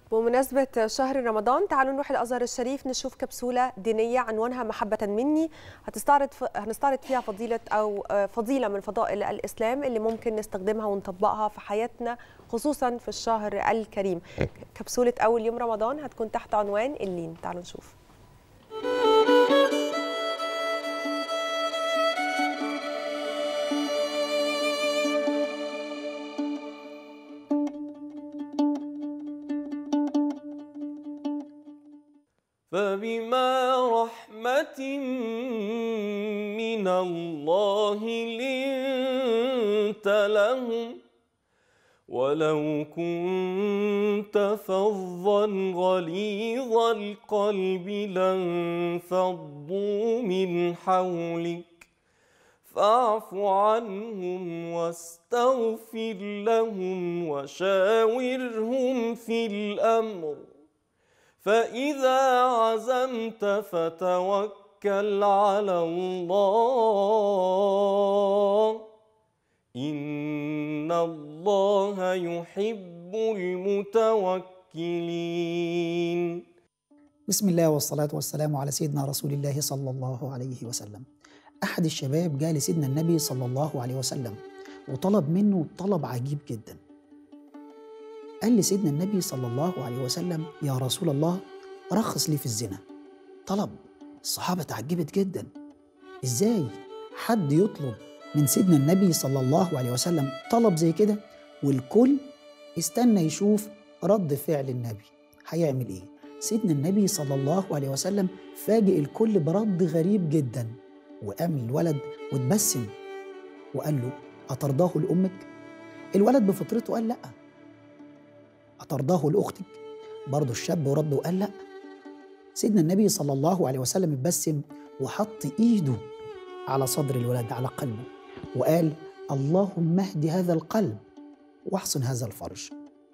بمناسبة شهر رمضان تعالوا نروح الأزهر الشريف نشوف كبسولة دينية عنوانها محبة مني هتستعرض ف... هنستعرض فيها فضيلة أو فضيلة من فضائل الإسلام اللي ممكن نستخدمها ونطبقها في حياتنا خصوصا في الشهر الكريم كبسولة أول يوم رمضان هتكون تحت عنوان اللين تعالوا نشوف فبما رحمة من الله لنت لهم ولو كنت فظا غليظ القلب لانفضوا من حولك فاعف عنهم واستغفر لهم وشاورهم في الأمر فإذا عزمت فتوكل على الله إن الله يحب المتوكلين بسم الله والصلاة والسلام على سيدنا رسول الله صلى الله عليه وسلم أحد الشباب جاء لسيدنا النبي صلى الله عليه وسلم وطلب منه طلب عجيب جدا قال لسيدنا النبي صلى الله عليه وسلم يا رسول الله رخص لي في الزنا طلب الصحابة تعجبت جدا ازاي حد يطلب من سيدنا النبي صلى الله عليه وسلم طلب زي كده والكل استنى يشوف رد فعل النبي هيعمل ايه سيدنا النبي صلى الله عليه وسلم فاجئ الكل برد غريب جدا وقام الولد وتبسم وقال له أترضاه لأمك؟ الولد بفطرته قال لأ أترضاه لأختك؟ برضه الشاب رد وقال لأ سيدنا النبي صلى الله عليه وسلم اتبسم وحط إيده على صدر الولد على قلبه وقال اللهم اهد هذا القلب واحصن هذا الفرج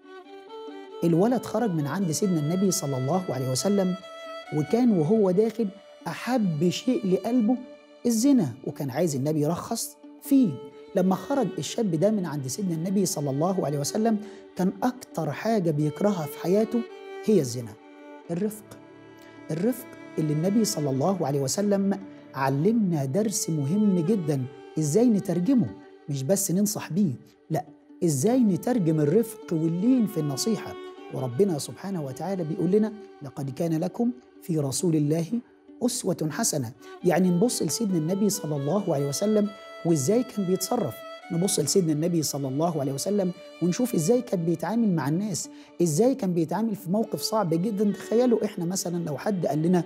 الولد خرج من عند سيدنا النبي صلى الله عليه وسلم وكان وهو داخل أحب شيء لقلبه الزنا وكان عايز النبي يرخص فيه لما خرج الشاب ده من عند سيدنا النبي صلى الله عليه وسلم كان أكتر حاجة بيكرهها في حياته هي الزنا الرفق الرفق اللي النبي صلى الله عليه وسلم علمنا درس مهم جدا ازاي نترجمه مش بس ننصح بيه لا ازاي نترجم الرفق واللين في النصيحة وربنا سبحانه وتعالى بيقول لنا لقد كان لكم في رسول الله أسوة حسنة يعني نبص لسيدنا النبي صلى الله عليه وسلم وإزاي كان بيتصرف نبص لسيدنا النبي صلى الله عليه وسلم ونشوف إزاي كان بيتعامل مع الناس إزاي كان بيتعامل في موقف صعب جدا تخيلوا إحنا مثلا لو حد قال لنا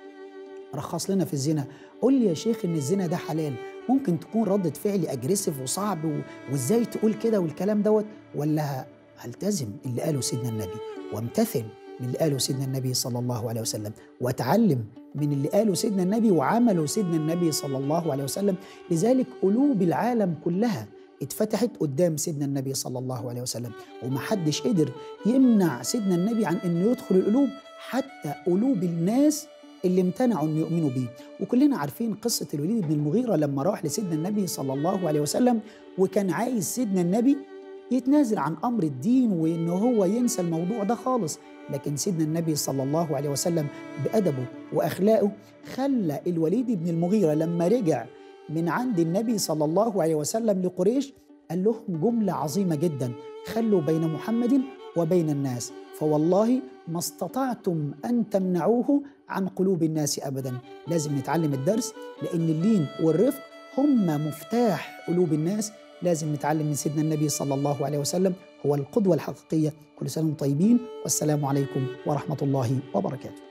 رخص لنا في الزنا قول لي يا شيخ إن الزنا ده حلال ممكن تكون ردة فعلي أجريسيف وصعب و... وإزاي تقول كده والكلام دوت ولا هلتزم اللي قاله سيدنا النبي وامتثل من اللي قاله سيدنا النبي صلى الله عليه وسلم واتعلم من اللي قاله سيدنا النبي وعمله سيدنا النبي صلى الله عليه وسلم لذلك قلوب العالم كلها اتفتحت قدام سيدنا النبي صلى الله عليه وسلم ومحدش قدر يمنع سيدنا النبي عن انه يدخل القلوب حتى قلوب الناس اللي امتنعوا ان يؤمنوا بيه وكلنا عارفين قصه الوليد بن المغيره لما راح لسيدنا النبي صلى الله عليه وسلم وكان عايز سيدنا النبي يتنازل عن امر الدين وان هو ينسى الموضوع ده خالص لكن سيدنا النبي صلى الله عليه وسلم بادبه واخلاقه خلى الوليد بن المغيره لما رجع من عند النبي صلى الله عليه وسلم لقريش قال لهم جمله عظيمه جدا خلوا بين محمد وبين الناس فوالله ما استطعتم ان تمنعوه عن قلوب الناس ابدا لازم نتعلم الدرس لان اللين والرفق هم مفتاح قلوب الناس لازم نتعلم من سيدنا النبي صلى الله عليه وسلم هو القدوة الحقيقية كل سنة وانتم طيبين والسلام عليكم ورحمة الله وبركاته